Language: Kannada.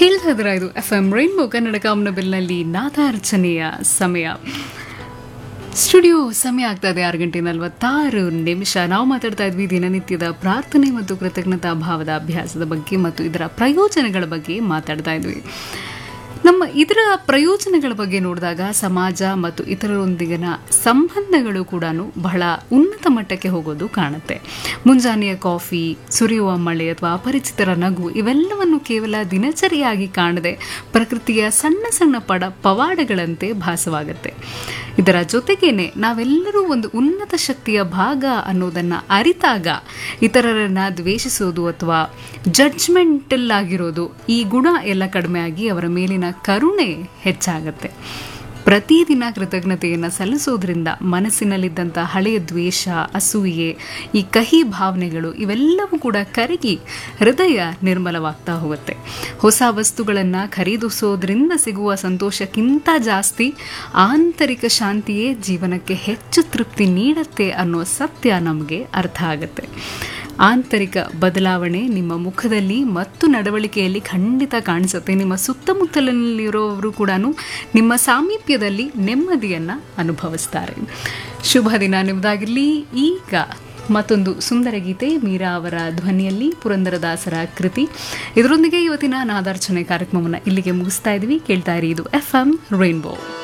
ಕೇಳ್ತಾ ಇದ್ರ ಇದು ಎಫ್ ಎಂ ರೈನ್ಬೋ ಕನ್ನಡ ಕಾಮನಬಿಲ್ನಲ್ಲಿ ನಾದಾರ್ಚನೆಯ ಸಮಯ ಸ್ಟುಡಿಯೋ ಸಮಯ ಆಗ್ತಾ ಇದೆ ಆರು ಗಂಟೆ ನಲವತ್ತಾರು ನಿಮಿಷ ನಾವು ಮಾತಾಡ್ತಾ ಇದ್ವಿ ದಿನನಿತ್ಯದ ಪ್ರಾರ್ಥನೆ ಮತ್ತು ಕೃತಜ್ಞತಾ ಭಾವದ ಅಭ್ಯಾಸದ ಬಗ್ಗೆ ಮತ್ತು ಇದರ ಪ್ರಯೋಜನಗಳ ಬಗ್ಗೆ ಮಾತಾಡ್ತಾ ಇದ್ವಿ ನಮ್ಮ ಇದರ ಪ್ರಯೋಜನಗಳ ಬಗ್ಗೆ ನೋಡಿದಾಗ ಸಮಾಜ ಮತ್ತು ಇತರರೊಂದಿಗಿನ ಸಂಬಂಧಗಳು ಕೂಡ ಬಹಳ ಉನ್ನತ ಮಟ್ಟಕ್ಕೆ ಹೋಗೋದು ಕಾಣುತ್ತೆ ಮುಂಜಾನೆಯ ಕಾಫಿ ಸುರಿಯುವ ಮಳೆ ಅಥವಾ ಅಪರಿಚಿತರ ನಗು ಇವೆಲ್ಲವನ್ನು ಕೇವಲ ದಿನಚರಿಯಾಗಿ ಕಾಣದೆ ಪ್ರಕೃತಿಯ ಸಣ್ಣ ಸಣ್ಣ ಪಡ ಪವಾಡಗಳಂತೆ ಭಾಸವಾಗುತ್ತೆ ಇದರ ಜೊತೆಗೇನೆ ನಾವೆಲ್ಲರೂ ಒಂದು ಉನ್ನತ ಶಕ್ತಿಯ ಭಾಗ ಅನ್ನೋದನ್ನ ಅರಿತಾಗ ಇತರರನ್ನ ದ್ವೇಷಿಸೋದು ಅಥವಾ ಜಡ್ಜ್ಮೆಂಟಲ್ ಆಗಿರೋದು ಈ ಗುಣ ಎಲ್ಲ ಕಡಿಮೆ ಆಗಿ ಅವರ ಮೇಲಿನ ಕರುಣೆ ಹೆಚ್ಚಾಗತ್ತೆ ಪ್ರತಿದಿನ ಕೃತಜ್ಞತೆಯನ್ನು ಸಲ್ಲಿಸೋದ್ರಿಂದ ಮನಸ್ಸಿನಲ್ಲಿದ್ದಂಥ ಹಳೆಯ ದ್ವೇಷ ಅಸೂಯೆ ಈ ಕಹಿ ಭಾವನೆಗಳು ಇವೆಲ್ಲವೂ ಕೂಡ ಕರಗಿ ಹೃದಯ ನಿರ್ಮಲವಾಗ್ತಾ ಹೋಗುತ್ತೆ ಹೊಸ ವಸ್ತುಗಳನ್ನು ಖರೀದಿಸೋದ್ರಿಂದ ಸಿಗುವ ಸಂತೋಷಕ್ಕಿಂತ ಜಾಸ್ತಿ ಆಂತರಿಕ ಶಾಂತಿಯೇ ಜೀವನಕ್ಕೆ ಹೆಚ್ಚು ತೃಪ್ತಿ ನೀಡುತ್ತೆ ಅನ್ನೋ ಸತ್ಯ ನಮಗೆ ಅರ್ಥ ಆಗುತ್ತೆ ಆಂತರಿಕ ಬದಲಾವಣೆ ನಿಮ್ಮ ಮುಖದಲ್ಲಿ ಮತ್ತು ನಡವಳಿಕೆಯಲ್ಲಿ ಖಂಡಿತ ಕಾಣಿಸುತ್ತೆ ನಿಮ್ಮ ಸುತ್ತಮುತ್ತಲಿನಲ್ಲಿರೋರು ಕೂಡ ನಿಮ್ಮ ಸಾಮೀಪ್ಯದಲ್ಲಿ ನೆಮ್ಮದಿಯನ್ನು ಅನುಭವಿಸ್ತಾರೆ ಶುಭ ದಿನ ನಿಮ್ಮದಾಗಿರಲಿ ಈಗ ಮತ್ತೊಂದು ಸುಂದರ ಗೀತೆ ಮೀರಾ ಅವರ ಧ್ವನಿಯಲ್ಲಿ ಪುರಂದರದಾಸರ ಕೃತಿ ಇದರೊಂದಿಗೆ ಇವತ್ತಿನ ನಾದಾರ್ಚನೆ ಕಾರ್ಯಕ್ರಮವನ್ನು ಇಲ್ಲಿಗೆ ಮುಗಿಸ್ತಾ ಇದ್ವಿ ಕೇಳ್ತಾ ಇರಿ ಇದು ಎಫ್ ಎಂ ರೈನ್ಬೋ